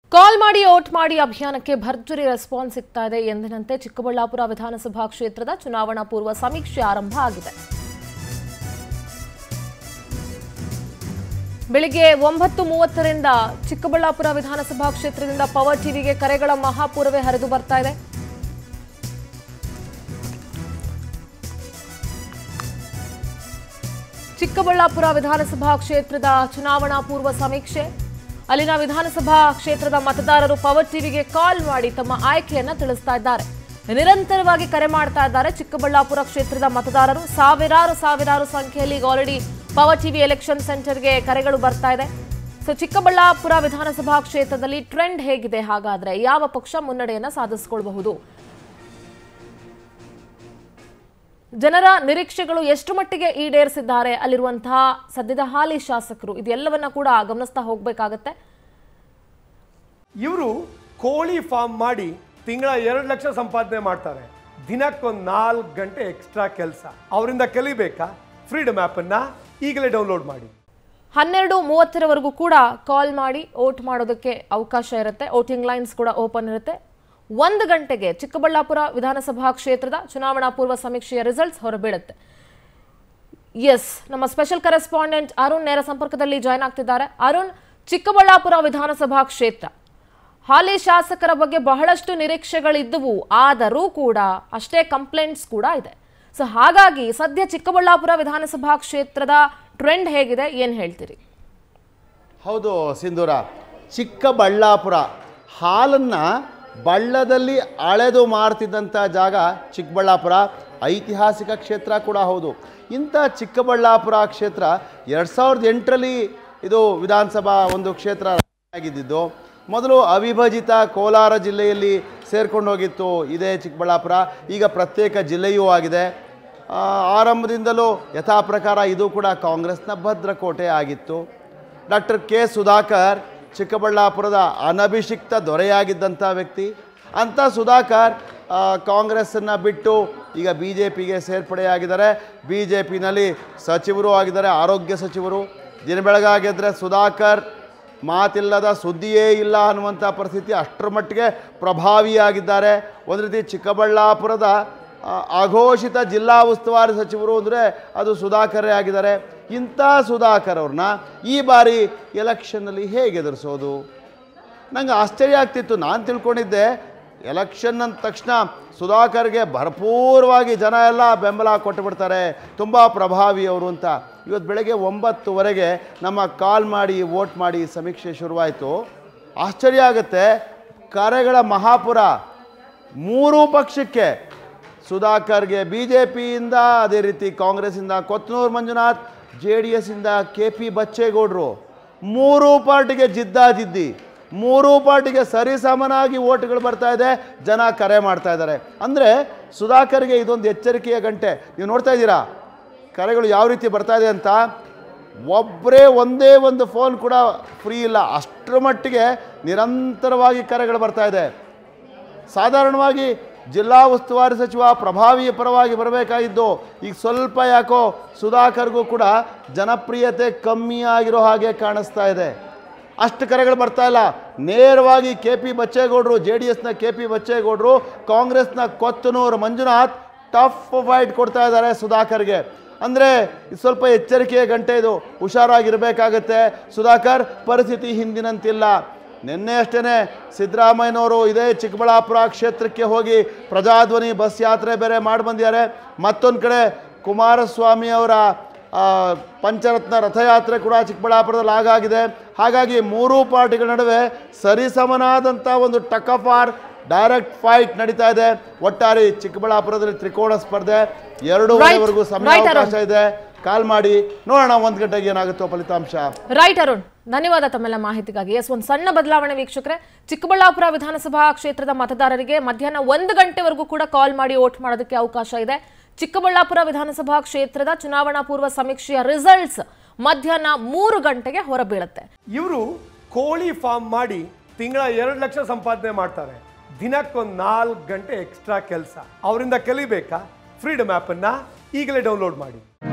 ಕಾಲ್ ಮಾಡಿ ಓಟ್ ಮಾಡಿ ಅಭಿಯಾನಕ್ಕೆ ಭರ್ಜರಿ ರೆಸ್ಪಾನ್ಸ್ ಸಿಗ್ತಾ ಇದೆ ಎಂದಿನಂತೆ ಚಿಕ್ಕಬಳ್ಳಾಪುರ ವಿಧಾನಸಭಾ ಕ್ಷೇತ್ರದ ಚುನಾವಣಾ ಪೂರ್ವ ಸಮೀಕ್ಷೆ ಆರಂಭ ಆಗಿದೆ ಬೆಳಿಗ್ಗೆ ಒಂಬತ್ತು ಮೂವತ್ತರಿಂದ ಚಿಕ್ಕಬಳ್ಳಾಪುರ ವಿಧಾನಸಭಾ ಕ್ಷೇತ್ರದಿಂದ ಪವರ್ ಟಿವಿಗೆ ಕರೆಗಳ ಮಹಾಪೂರವೇ ಹರಿದು ಬರ್ತಾ ಇದೆ ಚಿಕ್ಕಬಳ್ಳಾಪುರ ವಿಧಾನಸಭಾ ಕ್ಷೇತ್ರದ ಚುನಾವಣಾ ಪೂರ್ವ ಸಮೀಕ್ಷೆ ಅಲ್ಲಿನ ವಿಧಾನಸಭಾ ಕ್ಷೇತ್ರದ ಮತದಾರರು ಪವರ್ ಟಿವಿಗೆ ಕಾಲ್ ಮಾಡಿ ತಮ್ಮ ಆಯ್ಕೆಯನ್ನ ತಿಳಿಸ್ತಾ ಇದ್ದಾರೆ ನಿರಂತರವಾಗಿ ಕರೆ ಮಾಡ್ತಾ ಇದ್ದಾರೆ ಚಿಕ್ಕಬಳ್ಳಾಪುರ ಕ್ಷೇತ್ರದ ಮತದಾರರು ಸಾವಿರಾರು ಸಾವಿರಾರು ಸಂಖ್ಯೆಯಲ್ಲಿ ಈಗ ಆಲ್ರೆಡಿ ಪವರ್ ಟಿವಿ ಎಲೆಕ್ಷನ್ ಸೆಂಟರ್ಗೆ ಕರೆಗಳು ಬರ್ತಾ ಇದೆ ಸೊ ಚಿಕ್ಕಬಳ್ಳಾಪುರ ವಿಧಾನಸಭಾ ಕ್ಷೇತ್ರದಲ್ಲಿ ಟ್ರೆಂಡ್ ಹೇಗಿದೆ ಹಾಗಾದ್ರೆ ಯಾವ ಪಕ್ಷ ಮುನ್ನಡೆಯನ್ನ ಸಾಧಿಸಿಕೊಳ್ಳಬಹುದು ಜನರ ನಿರೀಕ್ಷೆಗಳು ಎಷ್ಟು ಮಟ್ಟಿಗೆ ಈಡೇರಿಸಿದ್ದಾರೆ ಅಲ್ಲಿರುವಂತಹ ಸದ್ಯದ ಹಾಲಿ ಶಾಸಕರು ಇದೆಲ್ಲವನ್ನ ಕೂಡ ಗಮನಿಸ್ತಾ ಹೋಗ್ಬೇಕಾಗತ್ತೆ ಇವರು ಕೋಳಿ ಫಾರ್ಮ್ ಮಾಡಿ ತಿಂಗಳ ಎರಡು ಲಕ್ಷ ಸಂಪಾದನೆ ಮಾಡ್ತಾರೆ ದಿನಕ್ಕೊಂದು ನಾಲ್ಕು ಗಂಟೆ ಎಕ್ಸ್ಟ್ರಾ ಕೆಲಸ ಅವರಿಂದ ಕಲಿಬೇಕಾ ಫ್ರೀಡಮ್ ಆ್ಯಪನ್ನ ಈಗಲೇ ಡೌನ್ಲೋಡ್ ಮಾಡಿ ಹನ್ನೆರಡು ಮೂವತ್ತರವರೆಗೂ ಕೂಡ ಕಾಲ್ ಮಾಡಿ ಓಟ್ ಮಾಡೋದಕ್ಕೆ ಅವಕಾಶ ಇರುತ್ತೆ ವೋಟಿಂಗ್ ಲೈನ್ಸ್ ಕೂಡ ಓಪನ್ ಇರುತ್ತೆ ಒಂದು ಗಂಟೆಗೆ ಚಿಕ್ಕಬಳ್ಳಾಪುರ ವಿಧಾನಸಭಾ ಕ್ಷೇತ್ರದ ಚುನಾವಣಾ ಪೂರ್ವ ಸಮೀಕ್ಷೆಯ ರಿಸಲ್ಟ್ಸ್ ಹೊರಬೀಳುತ್ತೆ ಎಸ್ ನಮ್ಮ ಸ್ಪೆಷಲ್ ಕರೆಸ್ಪಾಂಡೆಂಟ್ ಅರುಣ್ ನೇರ ಸಂಪರ್ಕದಲ್ಲಿ ಜಾಯ್ನ್ ಆಗ್ತಿದ್ದಾರೆ ಅರುಣ್ ಚಿಕ್ಕಬಳ್ಳಾಪುರ ವಿಧಾನಸಭಾ ಕ್ಷೇತ್ರ ಹಾಲಿ ಶಾಸಕರ ಬಗ್ಗೆ ಬಹಳಷ್ಟು ನಿರೀಕ್ಷೆಗಳಿದ್ದವು ಆದರೂ ಕೂಡ ಅಷ್ಟೇ ಕಂಪ್ಲೇಂಟ್ಸ್ ಕೂಡ ಇದೆ ಸೊ ಹಾಗಾಗಿ ಸದ್ಯ ಚಿಕ್ಕಬಳ್ಳಾಪುರ ವಿಧಾನಸಭಾ ಕ್ಷೇತ್ರದ ಟ್ರೆಂಡ್ ಹೇಗಿದೆ ಏನ್ ಹೇಳ್ತೀರಿ ಹೌದು ಸಿಂಧೂರ ಚಿಕ್ಕಬಳ್ಳಾಪುರ ಹಾಲನ್ನು ಬಳ್ಳದಲ್ಲಿ ಅಳೆದು ಮಾರ್ತಿದ್ದಂಥ ಜಾಗ ಚಿಕ್ಕಬಳ್ಳಾಪುರ ಐತಿಹಾಸಿಕ ಕ್ಷೇತ್ರ ಕೂಡ ಹೌದು ಇಂಥ ಚಿಕ್ಕಬಳ್ಳಾಪುರ ಕ್ಷೇತ್ರ ಎರಡು ಸಾವಿರದ ಎಂಟರಲ್ಲಿ ಇದು ವಿಧಾನಸಭಾ ಒಂದು ಕ್ಷೇತ್ರ ಆಗಿದ್ದಿದ್ದು ಮೊದಲು ಅವಿಭಜಿತ ಕೋಲಾರ ಜಿಲ್ಲೆಯಲ್ಲಿ ಸೇರ್ಕೊಂಡು ಹೋಗಿತ್ತು ಇದೇ ಚಿಕ್ಕಬಳ್ಳಾಪುರ ಈಗ ಪ್ರತ್ಯೇಕ ಜಿಲ್ಲೆಯೂ ಆಗಿದೆ ಆ, ಆರಂಭದಿಂದಲೂ ಯಥಾ ಪ್ರಕಾರ ಇದು ಕೂಡ ಕಾಂಗ್ರೆಸ್ನ ಭದ್ರಕೋಟೆ ಆಗಿತ್ತು ಡಾಕ್ಟರ್ ಕೆ ಸುಧಾಕರ್ ಚಿಕ್ಕಬಳ್ಳಾಪುರದ ಅನಭಿಷಿಕ್ತ ದೊರೆಯಾಗಿದ್ದಂಥ ವ್ಯಕ್ತಿ ಅಂಥ ಸುಧಾಕರ್ ಆ, ಕಾಂಗ್ರೆಸ್ಸನ್ನು ಬಿಟ್ಟು ಈಗ ಬಿ ಜೆ ಪಿಗೆ ಸೇರ್ಪಡೆಯಾಗಿದ್ದಾರೆ ಬಿ ಜೆ ಪಿನಲ್ಲಿ ಸಚಿವರು ಆಗಿದ್ದಾರೆ ಆರೋಗ್ಯ ಸಚಿವರು ದಿನ ಬೆಳಗಾಗಿದ್ದರೆ ಸುಧಾಕರ್ ಮಾತಿಲ್ಲದ ಸುದ್ದಿಯೇ ಇಲ್ಲ ಅನ್ನುವಂಥ ಪರಿಸ್ಥಿತಿ ಅಷ್ಟರ ಮಟ್ಟಿಗೆ ಪ್ರಭಾವಿಯಾಗಿದ್ದಾರೆ ಒಂದು ರೀತಿ ಚಿಕ್ಕಬಳ್ಳಾಪುರದ ಆ, ಅಘೋಷಿತ ಜಿಲ್ಲಾ ಉಸ್ತುವಾರಿ ಸಚಿವರು ಅಂದರೆ ಅದು ಸುಧಾಕರೇ ಆಗಿದ್ದಾರೆ ಇಂಥ ಸುಧಾಕರ್ ಅವ್ರನ್ನ ಈ ಬಾರಿ ಎಲೆಕ್ಷನ್ನಲ್ಲಿ ಹೇಗೆ ಎದುರಿಸೋದು ನಂಗೆ ಆಶ್ಚರ್ಯ ಆಗ್ತಿತ್ತು ನಾನು ತಿಳ್ಕೊಂಡಿದ್ದೆ ಎಲೆಕ್ಷನ್ ಅಂದ ತಕ್ಷಣ ಸುಧಾಕರ್ಗೆ ಭರಪೂರವಾಗಿ ಜನ ಎಲ್ಲ ಬೆಂಬಲ ಕೊಟ್ಟು ಬಿಡ್ತಾರೆ ತುಂಬ ಪ್ರಭಾವಿ ಅವರು ಅಂತ ಇವತ್ತು ಬೆಳಗ್ಗೆ ಒಂಬತ್ತುವರೆಗೆ ನಮ್ಮ ಕಾಲ್ ಮಾಡಿ ವೋಟ್ ಮಾಡಿ ಸಮೀಕ್ಷೆ ಶುರುವಾಯಿತು ಆಶ್ಚರ್ಯ ಆಗುತ್ತೆ ಕರೆಗಳ ಮಹಾಪುರ ಮೂರೂ ಪಕ್ಷಕ್ಕೆ ಸುಧಾಕರ್ಗೆ ಬಿ ಜೆ ಪಿಯಿಂದ ಅದೇ ರೀತಿ ಕಾಂಗ್ರೆಸ್ಸಿಂದ ಕೊತ್ನೂರು ಮಂಜುನಾಥ್ ಜೆ ಡಿ ಎಸ್ಸಿಂದ ಕೆ ಪಿ ಬಚ್ಚೇಗೌಡರು ಮೂರೂ ಪಾರ್ಟಿಗೆ ಜಿದ್ದಾಜಿದ್ದಿ ಮೂರೂ ಪಾರ್ಟಿಗೆ ಸರಿಸಮನಾಗಿ ಓಟ್ಗಳು ಬರ್ತಾ ಇದೆ ಜನ ಕರೆ ಮಾಡ್ತಾ ಇದ್ದಾರೆ ಅಂದರೆ ಸುಧಾಕರ್ಗೆ ಇದೊಂದು ಎಚ್ಚರಿಕೆಯ ಗಂಟೆ ನೀವು ನೋಡ್ತಾ ಇದ್ದೀರಾ ಕರೆಗಳು ಯಾವ ರೀತಿ ಬರ್ತಾ ಇದೆ ಅಂತ ಒಬ್ಬರೇ ಒಂದೇ ಒಂದು ಫೋನ್ ಕೂಡ ಫ್ರೀ ಇಲ್ಲ ಅಷ್ಟರ ಮಟ್ಟಿಗೆ ನಿರಂತರವಾಗಿ ಕರೆಗಳು ಬರ್ತಾ ಇದೆ ಸಾಧಾರಣವಾಗಿ ಜಿಲ್ಲಾ ಉಸ್ತುವಾರಿ ಸಚಿವ ಪ್ರಭಾವಿ ಪರವಾಗಿ ಬರಬೇಕಾಗಿದ್ದು ಈಗ ಸ್ವಲ್ಪ ಯಾಕೋ ಸುಧಾಕರ್ಗೂ ಕೂಡ ಜನಪ್ರಿಯತೆ ಕಮ್ಮಿ ಆಗಿರೋ ಹಾಗೆ ಕಾಣಿಸ್ತಾ ಇದೆ ಅಷ್ಟು ಕರೆಗಳು ಬರ್ತಾ ಇಲ್ಲ ನೇರವಾಗಿ ಕೆ ಪಿ ಬಚ್ಚೇಗೌಡರು ಜೆ ಡಿ ಎಸ್ನ ಕೆ ಪಿ ಬಚ್ಚೇಗೌಡರು ಕಾಂಗ್ರೆಸ್ನ ಕೊತ್ತನೂರು ಮಂಜುನಾಥ್ ಟಫ್ ಫೈಟ್ ಕೊಡ್ತಾ ಇದ್ದಾರೆ ಸುಧಾಕರ್ಗೆ ಅಂದರೆ ಇದು ಸ್ವಲ್ಪ ಎಚ್ಚರಿಕೆಯ ಗಂಟೆ ಇದು ಹುಷಾರಾಗಿರಬೇಕಾಗತ್ತೆ ಸುಧಾಕರ್ ಪರಿಸ್ಥಿತಿ ಹಿಂದಿನಂತಿಲ್ಲ ನಿನ್ನೆ ಅಷ್ಟೇ ಸಿದ್ದರಾಮಯ್ಯನವರು ಇದೇ ಚಿಕ್ಕಬಳ್ಳಾಪುರ ಕ್ಷೇತ್ರಕ್ಕೆ ಹೋಗಿ ಪ್ರಜಾಧ್ವನಿ ಬಸ್ ಯಾತ್ರೆ ಬೇರೆ ಮಾಡಿ ಬಂದಿದ್ದಾರೆ ಮತ್ತೊಂದು ಕಡೆ ಕುಮಾರಸ್ವಾಮಿ ಅವರ ಆ, ಪಂಚರತ್ನ ರಥಯಾತ್ರೆ ಕೂಡ ಚಿಕ್ಕಬಳ್ಳಾಪುರದಲ್ಲಿ ಆಗಾಗಿದೆ ಹಾಗಾಗಿ ಮೂರೂ ಪಾರ್ಟಿಗಳ ನಡುವೆ ಸರಿಸಮನಾದಂಥ ಒಂದು ಟಕ್ ಆಫ್ ಆರ್ ಡೈರೆಕ್ಟ್ ಫೈಟ್ ನಡೀತಾ ಇದೆ ಒಟ್ಟಾರೆ ಚಿಕ್ಕಬಳ್ಳಾಪುರದಲ್ಲಿ ತ್ರಿಕೋಣ ಸ್ಪರ್ಧೆ ಎರಡು ಗಂಟೆವರೆಗೂ ಸಮಯ Right, ಅರುಣ್. ಅವಕಾಶ ಇದೆ ಕಾಲ್ ಮಾಡಿ ನೋಡೋಣ ಒಂದು ಗಂಟೆಗೆ ಏನಾಗುತ್ತೋ ಫಲಿತಾಂಶ ರೈಟ್ ಅರುಣ್ ಧನ್ಯವಾದ ತಮ್ಮೆಲ್ಲ ಮಾಹಿತಿಗಾಗಿ ಎಸ್ ಒಂದು ಸಣ್ಣ ಬದಲಾವಣೆ ವೀಕ್ಷಕರೇ ಚಿಕ್ಕಬಳ್ಳಾಪುರ ವಿಧಾನಸಭಾ ಕ್ಷೇತ್ರದ ಮತದಾರರಿಗೆ ಮಧ್ಯಾಹ್ನ ಒಂದು ಗಂಟೆವರೆಗೂ ಕೂಡ ಕಾಲ್ ಮಾಡಿ ವೋಟ್ ಮಾಡೋದಕ್ಕೆ ಅವಕಾಶ ಇದೆ ಚಿಕ್ಕಬಳ್ಳಾಪುರ ವಿಧಾನಸಭಾ ಕ್ಷೇತ್ರದ ಚುನಾವಣಾ ಪೂರ್ವ ಸಮೀಕ್ಷೆಯ ರಿಸಲ್ಟ್ಸ್ ಮಧ್ಯಾಹ್ನ ಮೂರು ಗಂಟೆಗೆ ಹೊರಬೀಳುತ್ತೆ ಇವರು ಕೋಳಿ ಫಾರ್ಮ್ ಮಾಡಿ ತಿಂಗಳ ಎರಡು ಲಕ್ಷ ಸಂಪಾದನೆ ಮಾಡ್ತಾರೆ ದಿನಕ್ಕೊಂದು ನಾಲ್ಕು ಗಂಟೆ ಎಕ್ಸ್ಟ್ರಾ ಕೆಲಸ ಅವರಿಂದ ಕಲಿಬೇಕಾ ಫ್ರೀಡಮ್ ಆ್ಯಪನ್ನ ಈಗಲೇ ಡೌನ್ಲೋಡ್ ಮಾಡಿ